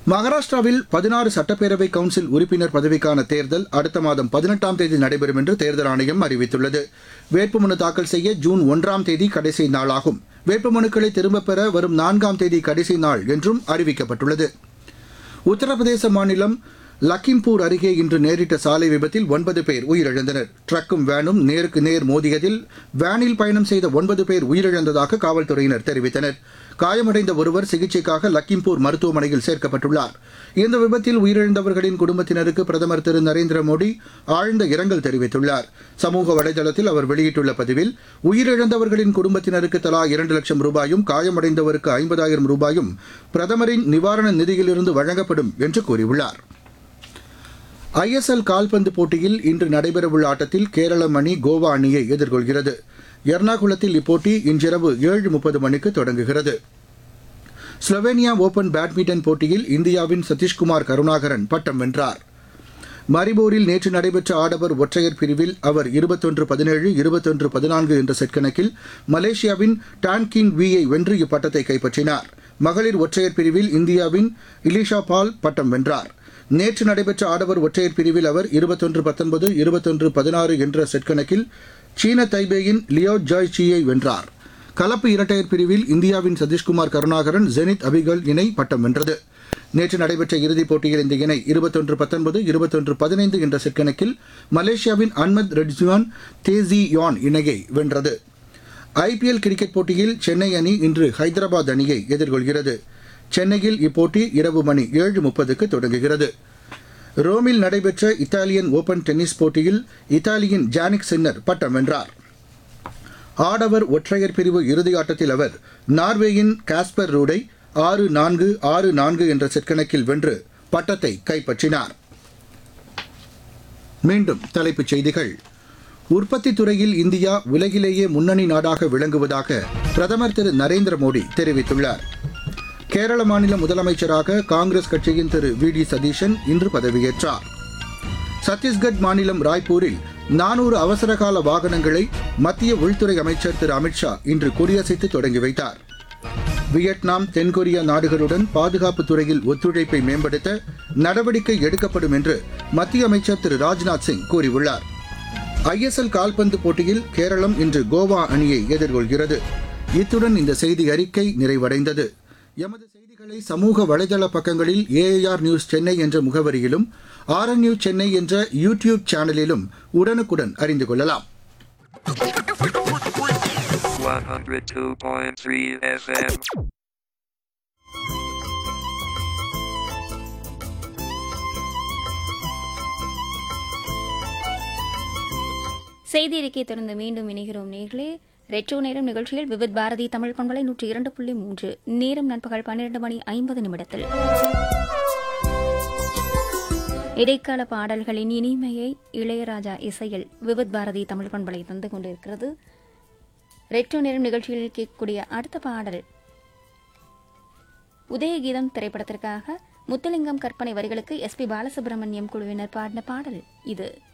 மகாராஷ்டிராவில் பதினாறு சட்டப்பேரவை கவுன்சில் உறுப்பினர் பதவிக்கான தேர்தல் அடுத்த மாதம் பதினெட்டாம் தேதி நடைபெறும் என்று தேர்தல் ஆணையம் அறிவித்துள்ளது வேட்புமனு தாக்கல் செய்ய ஜூன் ஒன்றாம் தேதி கடைசி நாளாகும் வேட்புமனுக்களை திரும்பப் பெற வரும் நான்காம் தேதி கடைசி நாள் என்றும் அறிவிக்கப்பட்டுள்ளது உத்தரப்பிரதேச மாநிலம் லக்கிம்பூர் அருகே இன்று நேரிட்ட சாலை விபத்தில் ஒன்பது பேர் உயிரிழந்தனர் ட்ரக்கும் வேனும் நேருக்கு நேர் மோதியதில் வேனில் பயணம் செய்த ஒன்பது பேர் உயிரிழந்ததாக காவல்துறையினர் தெரிவித்தனர் காயமடைந்த ஒருவர் சிகிச்சைக்காக லக்கிம்பூர் மருத்துவமனையில் சேர்க்கப்பட்டுள்ளார் இந்த விபத்தில் உயிரிழந்தவர்களின் குடும்பத்தினருக்கு பிரதமர் திரு நரேந்திர மோடி ஆழ்ந்த இரங்கல் தெரிவித்துள்ளார் சமூக வலைதளத்தில் அவர் வெளியிட்டுள்ள பதிவில் உயிரிழந்தவர்களின் குடும்பத்தினருக்கு தலா இரண்டு லட்சம் ரூபாயும் காயமடைந்தவருக்கு ஐம்பதாயிரம் ரூபாயும் பிரதமரின் நிவாரண நிதியிலிருந்து வழங்கப்படும் என்று கூறியுள்ளார் ஐஎஸ்எல் கால்பந்து போட்டியில் இன்று நடைபெறவுள்ள ஆட்டத்தில் கேரளம் அணி கோவா அணியை எதிர்கொள்கிறது எர்ணாகுளத்தில் இப்போட்டி இன்றிரவு ஏழு முப்பது மணிக்கு தொடங்குகிறது ஸ்லோவேனியா ஓபன் பேட்மிண்டன் போட்டியில் இந்தியாவின் சதீஷ்குமார் கருணாகரன் பட்டம் வென்றார் மரிபோரில் நேற்று நடைபெற்ற ஆடவர் ஒற்றையர் பிரிவில் அவர் இருபத்தொன்று பதினேழு இருபத்தொன்று பதினான்கு என்ற செட் கணக்கில் மலேசியாவின் டான்கின் வியை வென்று இப்பட்டத்தை கைப்பற்றினார் மகளிர் ஒற்றையர் பிரிவில் இந்தியாவின் இலிஷா பால் பட்டம் வென்றார் நேற்று நடைபெற்ற ஆடவர் ஒற்றையர் பிரிவில் அவர் இருபத்தொன்று பத்தொன்பது இருபத்தொன்று பதினாறு என்ற செட் கணக்கில் சீன தைபேயின் லியோ ஜாய் சியை வென்றார் கலப்பு இரட்டையர் பிரிவில் இந்தியாவின் சதீஷ்குமார் கருணாகரன் ஜெனித் அபிகல் இணை பட்டம் வென்றது நேற்று நடைபெற்ற இறுதிப் போட்டியில் இந்த இணை இருபத்தொன்று பத்தொன்பது இருபத்தொன்று பதினைந்து என்ற செட் கணக்கில் மலேசியாவின் அன்மத் ரெட்ஜுவான் தேசி யான் இணையை வென்றது ஐபிஎல் கிரிக்கெட் போட்டியில் சென்னை அணி இன்று ஹைதராபாத் அணியை எதிர்கொள்கிறது சென்னையில் இப்போட்டி இரவு மணி ஏழு முப்பதுக்கு தொடங்குகிறது ரோமில் நடைபெற்ற இத்தாலியன் ஓபன் டென்னிஸ் போட்டியில் இத்தாலியின் ஜானிக் சின்னர் பட்டம் வென்றார் ஆடவர் ஒற்றையர் பிரிவு இறுதி ஆட்டத்தில் அவர் நார்வேயின் காஸ்பர் ரூடை ஆறு நான்கு ஆறு நான்கு என்ற செட் கணக்கில் வென்று பட்டத்தை கைப்பற்றினார் மீண்டும் தலைப்புச் செய்திகள் உற்பத்தி துறையில் இந்தியா உலகிலேயே முன்னணி நாடாக விளங்குவதாக பிரதமர் திரு நரேந்திர மோடி தெரிவித்துள்ளார் கேரள மாநில முதலமைச்சராக காங்கிரஸ் கட்சியின் திரு வி டி சதீஷன் இன்று பதவியேற்றார் சத்தீஸ்கட் மாநிலம் ராய்ப்பூரில் நானூறு அவசரகால வாகனங்களை மத்திய உள்துறை அமைச்சர் திரு அமித்ஷா இன்று கொடியசைத்து தொடங்கி வைத்தார் வியட்நாம் தென்கொரியா நாடுகளுடன் பாதுகாப்பு துறையில் ஒத்துழைப்பை மேம்படுத்த நடவடிக்கை எடுக்கப்படும் என்று மத்திய அமைச்சர் திரு ராஜ்நாத் சிங் கூறியுள்ளார் ஐஎஸ்எல் கால்பந்து போட்டியில் கேரளம் இன்று கோவா அணியை எதிர்கொள்கிறது இத்துடன் இந்த செய்தி அறிக்கை நிறைவடைந்தது எமது செய்திகளை சமூக வலைதள பக்கங்களில் ஏஐஆர் நியூஸ் சென்னை என்ற முகவரியிலும் ஆர்என் நியூஸ் சென்னை என்ற யூடியூப் சேனலிலும் உடனுக்குடன் அறிந்து கொள்ளலாம் 102.3 FM. செய்தி அறிக்கை தொடர்ந்து மீண்டும் இணைகிறோம் நேர்களே ரெட்ரோ நேரம் நிகழ்ச்சியில் விவித் பாரதி தமிழ் பண்பலை நூற்றி இரண்டு புள்ளி மூன்று நேரம் நண்பகல் பன்னிரண்டு மணி ஐம்பது நிமிடத்தில் இடைக்கால பாடல்களின் இனிமையை இளையராஜா இசையில் விவித் பாரதி தமிழ் பண்பலை தந்து கொண்டிருக்கிறது ரெட்ரோ நேரம் நிகழ்ச்சியில் கேட்கக்கூடிய அடுத்த பாடல் உதயகீதம் திரைப்படத்திற்காக முத்துலிங்கம் கற்பனை வரிகளுக்கு எஸ்பி பாலசுப்ரமணியம் குழுவினர் பாடின பாடல் இது